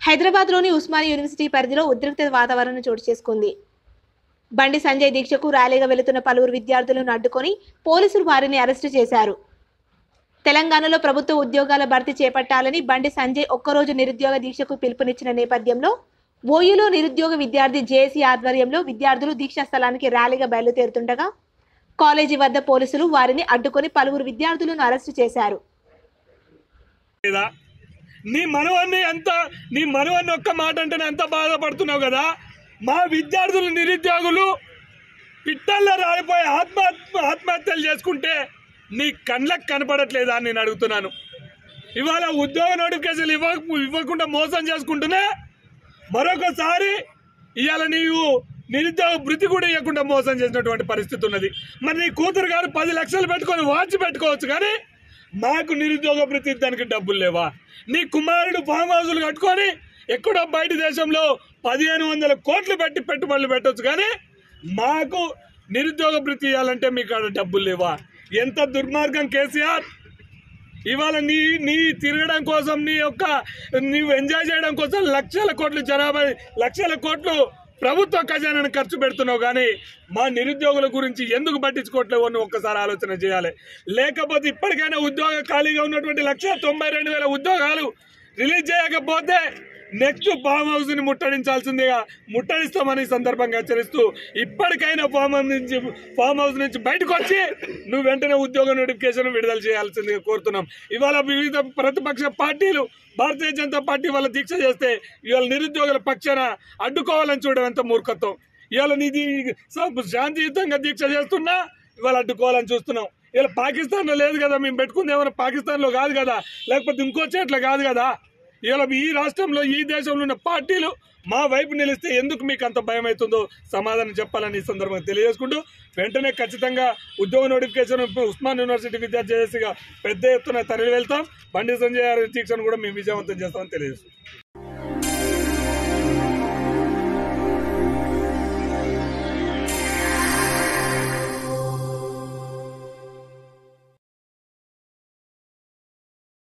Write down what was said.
హైదరాబాద్లోని ఉస్మానియా యూనివర్సిటీ పరిధిలో ఉద్రిక్త వాతావరణం చోటు చేసుకుంది బండి సంజయ్ దీక్షకు ర్యాలీగా వెళుతున్న పలువురు విద్యార్థులను అడ్డుకొని పోలీసులు వారిని అరెస్టు చేశారు తెలంగాణలో ప్రభుత్వ ఉద్యోగాల భర్తీ చేపట్టాలని బండి సంజయ్ ఒక్కరోజు నిరుద్యోగ దీక్షకు పిలుపునిచ్చిన నేపథ్యంలో ఓయూలో నిరుద్యోగ విద్యార్థి జేఏసీ ఆధ్వర్యంలో విద్యార్థులు దీక్షా స్థలానికి ర్యాలీగా బయలుదేరుతుండగా కాలేజీ వద్ద పోలీసులు వారిని అడ్డుకొని పలువురు విద్యార్థులను అరెస్టు చేశారు లేదా నీ మనవాన్ని ఎంత నీ మనవాన్ని ఒక్క మాట అంటేనే ఎంత బాధపడుతున్నావు కదా మా విద్యార్థులు నిరుద్యోగులు పిట్టల్లో రాలిపోయి ఆత్మహత్య ఆత్మహత్యలు చేసుకుంటే నీ కళ్ళకు కనపడట్లేదా అని నేను అడుగుతున్నాను ఇవాళ ఉద్యోగ నోటిఫికేషన్ ఇవ్వ ఇవ్వకుండా మోసం చేసుకుంటూనే మరొకసారి ఇవాళ నీవు నిరుద్యోగ వృత్తి కూడా ఇవ్వకుండా మోసం చేసినటువంటి పరిస్థితి ఉన్నది మరి నీ కూతురు గారు పది లక్షలు పెట్టుకొని వాచ్ పెట్టుకోవచ్చు కానీ మాకు నిరుద్యోగ వృత్తి దానికి డబ్బులు లేవా నీ కుమారుడు ఫామ్ హౌసులు కట్టుకొని ఎక్కడో బయట దేశంలో పదిహేను వందల కోట్లు పెట్టి పెట్టుబడులు పెట్టొచ్చు కానీ మాకు నిరుద్యోగ వృత్తి ఇవ్వాలంటే మీకు ఆడ డబ్బులు లేవా ఎంత దుర్మార్గం కేసీఆర్ ఇవాళ నీ నీ తిరగడం కోసం నీ యొక్క నీవు ఎంజాయ్ చేయడం కోసం లక్షల కోట్లు జనాభా లక్షల కోట్లు ప్రభుత్వ ఖజానాను ఖర్చు పెడుతున్నావు కానీ మా నిరుద్యోగుల గురించి ఎందుకు పట్టించుకోవట్లేవు అని ఒక్కసారి ఆలోచన చేయాలి లేకపోతే ఇప్పటికైనా ఉద్యోగ ఖాళీగా ఉన్నటువంటి లక్ష తొంభై రెండు వేల ఉద్యోగాలు రిలీజ్ చేయకపోతే నెక్స్ట్ ఫామ్ హౌస్ ని ముట్టడించాల్సిందిగా ముట్టడిస్తామని ఈ సందర్భంగా హెచ్చరిస్తూ ఇప్పటికైనా ఫామ్ హౌస్ నుంచి ఫామ్ హౌస్ నుంచి బయటకు వచ్చి నువ్వు వెంటనే ఉద్యోగ నోటిఫికేషన్ విడుదల చేయాల్సిందిగా కోరుతున్నాం ఇవాళ వివిధ ప్రతిపక్ష పార్టీలు భారతీయ జనతా పార్టీ వాళ్ళ దీక్ష చేస్తే ఇవాళ నిరుద్యోగుల పక్షాన అడ్డుకోవాలని చూడడం ఎంత మూర్ఖత్వం ఇవాళ నీది శాంతియుతంగా దీక్ష చేస్తున్నా ఇవాళ అడ్డుకోవాలని చూస్తున్నాం ఇలా పాకిస్తాన్లో లేదు కదా మేము పెట్టుకుంది ఏమైనా పాకిస్తాన్లో కాదు కదా లేకపోతే ఇంకో చోట్ల కాదు కదా ఇవాళ ఈ రాష్ట్రంలో ఈ దేశంలో ఉన్న పార్టీలు మా వైపు నిలిస్తే ఎందుకు మీకు అంత భయం అవుతుందో సమాధానం చెప్పాలని ఈ సందర్భంగా తెలియజేసుకుంటూ వెంటనే ఖచ్చితంగా ఉద్యోగ నోటిఫికేషన్ ఉస్మాన్ యూనివర్సిటీ విద్యార్థి చేసిగా పెద్ద ఎత్తున తరలి వెళ్తాం బండి సంజయ్ గారి దీక్షను కూడా మేము విజయవంతం చేస్తామని తెలియజేస్తాం